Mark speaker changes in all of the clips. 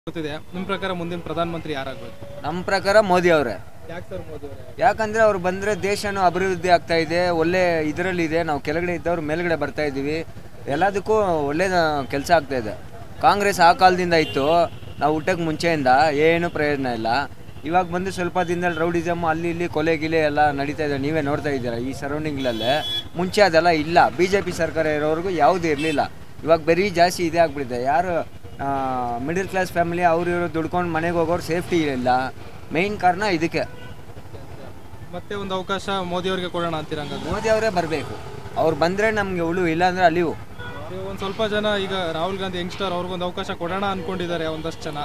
Speaker 1: ಗೊತ್ತಿದೆ ನಿಮ್ಮ ಪ್ರಕಾರ ಮುಂದಿನ ಪ್ರಧಾನಮಂತ್ರಿ ಯಾರಾಗಬೇಕು
Speaker 2: ನಮ್ಮ ಪ್ರಕಾರ ಮೋದಿ ಅವರೇ
Speaker 1: ಯಾಕೆ ಸರ್ ಮೋದಿ ಅವರೇ
Speaker 2: ಯಾಕಂದ್ರೆ ಅವ್ರು ಬಂದ್ರೆ ದೇಶನೂ ಅಭಿವೃದ್ಧಿ ಆಗ್ತಾ ಇದೆ ಒಳ್ಳೆ ಇದರಲ್ಲಿದೆ ನಾವು ಕೆಳಗಡೆ ಇದ್ದವ್ರು ಮೇಲ್ಗಡೆ ಬರ್ತಾ ಇದ್ದೀವಿ ಎಲ್ಲದಕ್ಕೂ ಒಳ್ಳೆ ಕೆಲಸ ಆಗ್ತಾ ಇದೆ ಕಾಂಗ್ರೆಸ್ ಆ ಕಾಲದಿಂದ ಇತ್ತು ನಾವು ಹುಟ್ಟಕ್ಕೆ ಮುಂಚೆಯಿಂದ ಏನು ಪ್ರಯೋಜನ ಇಲ್ಲ ಇವಾಗ ಬಂದು ಸ್ವಲ್ಪ ದಿನದಲ್ಲಿ ರೌಡಿಸಮ್ ಅಲ್ಲಿ ಇಲ್ಲಿ ಕೊಲೆ ಗಿಲೆ ಎಲ್ಲ ನಡೀತಾ ಇದೆ ನೀವೇ ನೋಡ್ತಾ ಇದ್ದೀರಾ ಈ ಸರೌಂಡಿಂಗ್ಲಲ್ಲೇ ಮುಂಚೆ ಅದೆಲ್ಲ ಇಲ್ಲ ಬಿ ಜೆ ಪಿ ಸರ್ಕಾರ ಇರೋವರೆಗೂ ಯಾವುದೂ ಇರಲಿಲ್ಲ ಇವಾಗ ಬರೀ ಜಾಸ್ತಿ ಇದೇ ಆಗ್ಬಿಟ್ಟಿದೆ ಯಾರು ಮಿಡಿಲ್ ಕ್ಲಾಸ್ ಫ್ಯಾಮಿಲಿ ಅವ್ರು ಇವರು ದುಡ್ಕೊಂಡು ಮನೆಗೆ ಹೋಗೋರು ಸೇಫ್ಟಿ ಇಲ್ಲ ಮೇಯ್ನ್ ಕಾರಣ ಇದಕ್ಕೆ
Speaker 1: ಮತ್ತೆ ಒಂದು ಅವಕಾಶ ಮೋದಿ ಅವರಿಗೆ ಕೊಡೋಣ ಅಂತೀರ ಹಂಗಾದ್ರೆ
Speaker 2: ಮೋದಿ ಅವರೇ ಬರಬೇಕು ಅವ್ರು ಬಂದರೆ ನಮಗೆ ಉಳು ಇಲ್ಲಾಂದ್ರೆ ಅಲ್ಲಿವು
Speaker 1: ಈಗ ಒಂದು ಸ್ವಲ್ಪ ಜನ ಈಗ ರಾಹುಲ್ ಗಾಂಧಿ ಯಂಗ್ಸ್ಟರ್ ಅವ್ರಿಗೊಂದು ಅವಕಾಶ ಕೊಡೋಣ ಅನ್ಕೊಂಡಿದ್ದಾರೆ ಒಂದಷ್ಟು ಜನ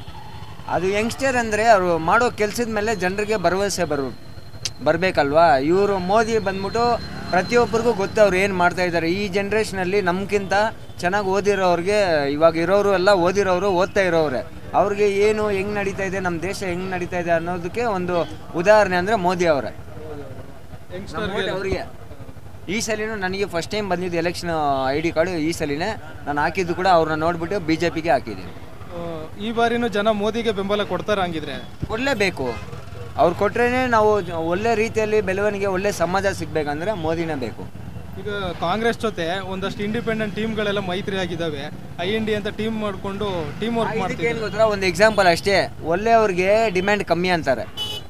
Speaker 2: ಅದು ಯಂಗ್ಸ್ಟರ್ ಅಂದರೆ ಅವರು ಮಾಡೋ ಕೆಲಸದ ಮೇಲೆ ಜನರಿಗೆ ಭರವಸೆ ಬರು ಬರಬೇಕಲ್ವಾ ಇವರು ಮೋದಿ ಬಂದ್ಬಿಟ್ಟು ಪ್ರತಿಯೊಬ್ಬರಿಗೂ ಗೊತ್ತು ಅವ್ರು ಏನು ಮಾಡ್ತಾ ಇದ್ದಾರೆ ಈ ಜನ್ರೇಷನಲ್ಲಿ ನಮ್ಗಿಂತ ಚೆನ್ನಾಗಿ ಓದಿರೋರಿಗೆ ಇವಾಗ ಇರೋರು ಎಲ್ಲ ಓದಿರೋರು ಓದ್ತಾ ಇರೋವ್ರೆ ಅವ್ರಿಗೆ ಏನು ಹೆಂಗೆ ನಡೀತಾ ಇದೆ ನಮ್ಮ ದೇಶ ಹೆಂಗೆ ನಡೀತಾ ಇದೆ ಅನ್ನೋದಕ್ಕೆ ಒಂದು ಉದಾಹರಣೆ ಅಂದರೆ ಮೋದಿ ಅವರೇ
Speaker 1: ಯಂಗ್ಸ್ಟರ್ಗೆ
Speaker 2: ಅವರಿಗೆ ಈ ಸಲಿನೂ ನನಗೆ ಫಸ್ಟ್ ಟೈಮ್ ಬಂದಿದ್ದು ಎಲೆಕ್ಷನ್ ಐ ಡಿ ಕಾರ್ಡು ಈ ಸಲಿನೇ ನಾನು ಹಾಕಿದ್ದು ಕೂಡ ಅವ್ರನ್ನ ನೋಡ್ಬಿಟ್ಟು ಬಿ ಜೆ ಪಿಗೆ ಹಾಕಿದ್ದೀನಿ
Speaker 1: ಈ ಬಾರಿನೂ ಜನ ಮೋದಿಗೆ ಬೆಂಬಲ ಕೊಡ್ತಾರ ಹಂಗಿದ್ರೆ
Speaker 2: ಕೊಡಲೇಬೇಕು ಅವ್ರು ಕೊಟ್ರೇ ನಾವು ಜ- ಒಳ್ಳೆ ರೀತಿಯಲ್ಲಿ ಬೆಳವಣಿಗೆ ಒಳ್ಳೆ ಸಮಾಜ ಸಿಗ್ಬೇಕಂದ್ರೆ ಮೋದಿನೇ ಬೇಕು
Speaker 1: ಈಗ ಕಾಂಗ್ರೆಸ್ ಜೊತೆ ಒಂದಷ್ಟು ಇಂಡಿಪೆಂಡೆಂಟ್ ಟೀಮ್ಗಳೆಲ್ಲ ಮೈತ್ರಿ ಆಗಿದ್ದಾವೆ ಐ ಎನ್ ಡಿ ಅಂತ ಟೀಮ್ ಮಾಡಿಕೊಂಡು ಟೀಮ್ ವರ್ಕ್
Speaker 2: ಇದಕ್ಕೆ
Speaker 1: ಮಾಡ್ತಿದ್ದಾರೆ
Speaker 2: ಏನು ಗೊತ್ತಾ ಒಂದು ಎಕ್ಸಾಂಪಲ್ ಅಷ್ಟೇ ಒಳ್ಳೆಯವ್ರಿಗೆ ಡಿಮ್ಯಾಂಡ್ ಕಮ್ಮಿ ಅಂತಾರೆ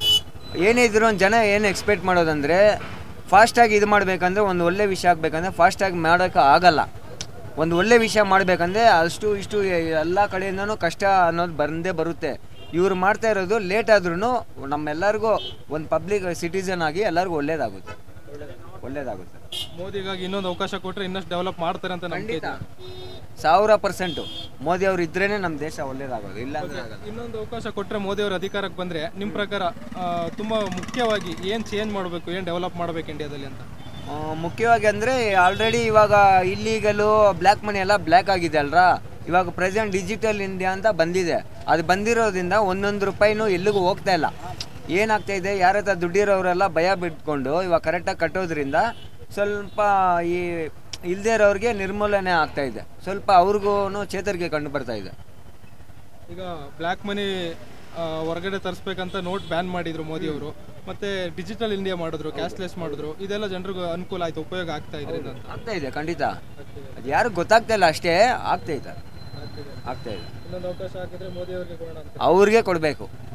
Speaker 2: ಏನೇ ಇದ್ರು ಒಂದು ಜನ ಏನು ಎಕ್ಸ್ಪೆಕ್ಟ್ ಮಾಡೋದಂದರೆ ಫಾಸ್ಟಾಗಿ ಇದು ಮಾಡಬೇಕಂದ್ರೆ ಒಂದು ಒಳ್ಳೆ ವಿಷಯ ಆಗಬೇಕಂದ್ರೆ ಫಾಸ್ಟಾಗಿ ಮಾಡೋಕ್ಕೆ ಆಗಲ್ಲ ಒಂದು ಒಳ್ಳೆ ವಿಷಯ ಮಾಡಬೇಕಂದ್ರೆ ಅಷ್ಟು ಇಷ್ಟು ಎಲ್ಲ ಕಡೆಯಿಂದನೂ ಕಷ್ಟ ಅನ್ನೋದು ಬಂದೇ ಬರುತ್ತೆ ಇವ್ರು ಮಾಡ್ತಾ ಇರೋದು ಲೇಟ್ ಆದ್ರೂ ನಮ್ಮೆಲ್ಲರಿಗೂ ಒಂದು ಪಬ್ಲಿಕ್ ಸಿಟಿಸನ್ ಆಗಿ ಎಲ್ಲರಿಗೂ ಒಳ್ಳೇದಾಗುತ್ತೆ ಒಳ್ಳೇದಾಗುತ್ತೆ
Speaker 1: ಮೋದಿಗಾಗಿ ಇನ್ನೊಂದು ಅವಕಾಶ ಕೊಟ್ರೆ ಇನ್ನಷ್ಟು ಡೆವಲಪ್ ಮಾಡ್ತಾರೆ ಅಂತ ನಂಬಿಕೆ ಇದೆ
Speaker 2: ಸಾವಿರ ಪರ್ಸೆಂಟು ಮೋದಿ ಅವ್ರು ಇದ್ರೇ ನಮ್ಮ ದೇಶ ಒಳ್ಳೇದಾಗೋದು ಇಲ್ಲ ಅಂದ್ರೆ ಆಗಲ್ಲ
Speaker 1: ಇನ್ನೊಂದು ಅವಕಾಶ ಕೊಟ್ರೆ ಮೋದಿ ಅವರು ಅಧಿಕಾರಕ್ಕೆ ಬಂದ್ರೆ ನಿಮ್ಮ ಪ್ರಕಾರ ಆ, ತುಂಬಾ ಮುಖ್ಯವಾಗಿ ಏನ್ ಚೇಂಜ್ ಮಾಡಬೇಕು ಏನ್ ಡೆವಲಪ್ ಮಾಡಬೇಕು ಇಂಡಿಯಾದಲ್ಲಿ ಅಂತ
Speaker 2: ಆ, ಮುಖ್ಯವಾಗಿ ಅಂದರೆ ಆಲ್ರೆಡಿ ಇವಾಗ ಇಲ್ಲಿಗಲು ಬ್ಲ್ಯಾಕ್ ಮನಿ ಎಲ್ಲ ಬ್ಲ್ಯಾಕ್ ಆಗಿದೆ ಅಲ್ರಾ ಇವಾಗ ಪ್ರೆಸೆಂಟ್ ಡಿಜಿಟಲ್ ಇಂಡಿಯಾ ಅಂತ ಬಂದಿದೆ ಅದು ಬಂದಿರೋದ್ರಿಂದ ಒಂದೊಂದು ರೂಪಾಯಿನೂ ಎಲ್ಲಿಗೂ ಹೋಗ್ತಾ ಇಲ್ಲ ಏನಾಗ್ತಾ ಇದೆ ಯಾರ ಹತ್ರ ದುಡ್ಡಿರೋರೆಲ್ಲ ಭಯ ಬಿಟ್ಕೊಂಡು ಇವಾಗ ಕರೆಕ್ಟಾಗಿ ಕಟ್ಟೋದ್ರಿಂದ ಸ್ವಲ್ಪ ಈ ಇಲ್ಲದೇ ಇರೋರಿಗೆ ನಿರ್ಮೂಲನೆ ಆಗ್ತಾ ಇದೆ ಸ್ವಲ್ಪ ಅವ್ರಿಗೂ ಚೇತರಿಕೆ ಕಂಡು ಬರ್ತಾ ಇದೆ
Speaker 1: ಈಗ ಬ್ಲ್ಯಾಕ್ ಮನಿ ಹೊರಗಡೆ ತರಿಸ್ಬೇಕಂತ ನೋಟ್ ಬ್ಯಾನ್ ಮಾಡಿದ್ರು ಮೋದಿ ಅವರು ಮತ್ತೆ ಡಿಜಿಟಲ್ ಇಂಡಿಯಾ ಮಾಡಿದ್ರು ಕ್ಯಾಶ್ಲೆಸ್ ಮಾಡಿದ್ರು ಇದೆಲ್ಲ ಜನರಿಗೆ ಅನುಕೂಲ ಆಯ್ತು ಉಪಯೋಗ ಆಗ್ತಾ ಇದರಿಂದ ಅಂತ
Speaker 2: ಆಗ್ತಾ ಇದೆ ಖಂಡಿತ ಅದು ಯಾರು ಗೊತ್ತಾಗ್ತಾ ಇಲ್ಲ ಅಷ್ಟೇ ಆಗ್ತಾ ಇದೆ ಆಗ್ತಾ ಇದೆ
Speaker 1: ಇನ್ನೊಂದು ಅವಕಾಶ ಹಾಕಿದ್ರೆ ಮೋದಿ ಅವರಿಗೆ ಕೊಡೋಣ ಅಂತ
Speaker 2: ಅವ್ರಿಗೆ ಕೊಡಬೇಕು